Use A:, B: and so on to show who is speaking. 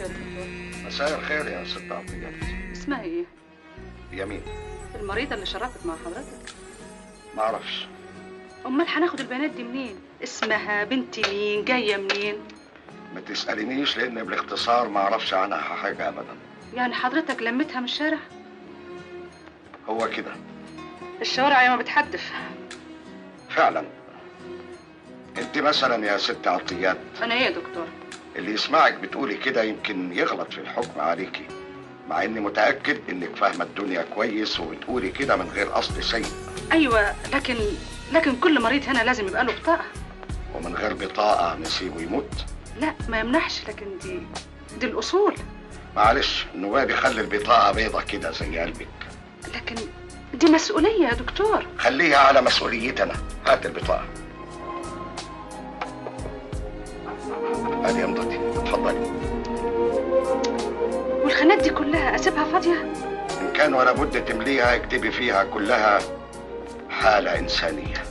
A: خير يا دكتور
B: مساء الخير يا ست عطية
A: اسمها ايه
B: يمين
A: المريضه اللي شرفت مع حضرتك
B: ما اعرفش
A: امال هناخد البيانات دي منين اسمها بنت مين جايه منين
B: ما تسألينيش لأن بالاختصار ما اعرفش عنها حاجة أبدا
A: يعني حضرتك لمتها من الشارع
B: هو كده
A: الشوارع يا ما بتحدف
B: فعلا انت مثلا يا ست عطيات
A: انا ايه يا دكتور
B: اللي يسمعك بتقولي كده يمكن يغلط في الحكم عليكي مع اني متأكد انك فاهمة الدنيا كويس وبتقولي كده من غير قصد سيء
A: ايوه لكن لكن كل مريض هنا لازم يبقى له بطاقه
B: ومن غير بطاقة نسيبه يموت
A: لا ما يمنعش لكن دي دي الاصول
B: معلش النواب يخلي البطاقة بيضة كده زي قلبك
A: لكن دي مسؤوليه يا دكتور
B: خليها على مسؤوليتي أنا هات البطاقة هذه يمضتي اتفضلي
A: والخانات دي كلها اسيبها فاضيه
B: إن كان ولا بد تمليها اكتبي فيها كلها حالة إنسانية